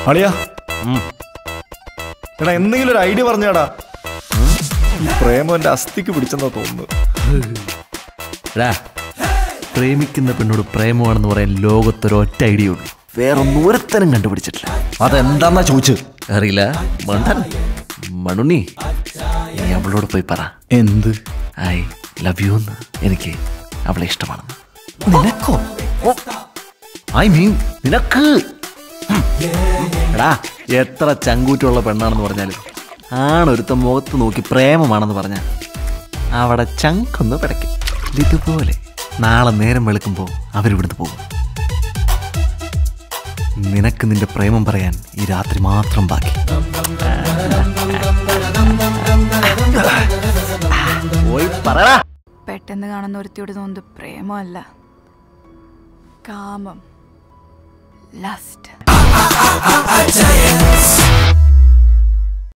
അളിയാ എടാ എന്തെങ്കിലും ഒരു ഐഡിയ പറഞ്ഞാടാ ഈ പ്രേമം എന്റെ അസ്ഥിക്ക് പിടിച്ചെന്നാ തോന്നുന്നു എടാ പ്രേമിക്കുന്ന പെണ്ണോട് പ്രേമമാണെന്ന് പറയാൻ ലോകത്തൊരൊറ്റ ഐഡിയ ഉള്ളൂ വേറൊന്നും ഒരുത്തരം കണ്ടുപിടിച്ചിട്ടില്ല അതെന്താന്നാ ചോദിച്ചു അറിയില്ല മണ്ടൻ മണുണ്ണി നീ അവളോട് പോയി പറ എന്ത് ഐ ലവ് യു എന്ന് എനിക്ക് അവളെ ഇഷ്ടമാണെന്ന് നിനക്കോ ഐ മീൻ നിനക്ക് ഉം. എടാ എത്ര ചങ്കൂറ്റുള്ള പെണ്ണാണെന്ന് പറഞ്ഞാലും ആണൊരുത്ത മുഖത്ത് നോക്കി പ്രേമമാണെന്ന് പറഞ്ഞാൽ അവിടെ ചങ്കൊന്ന് പിടയ്ക്കും ഇതുപോലെ നാളെ നേരം വെളുക്കുമ്പോൾ അവരിവിടുന്ന് പോകും നിനക്ക് നിന്റെ പ്രേമം പറയാൻ ഈ രാത്രി മാത്രം ബാക്കി പോയി പറടാ പെട്ടെന്ന് കാണുന്ന ഒരുത്തിയോട് തോന്നുന്നത് പ്രേമമല്ല കാമം ലസ്റ്റ്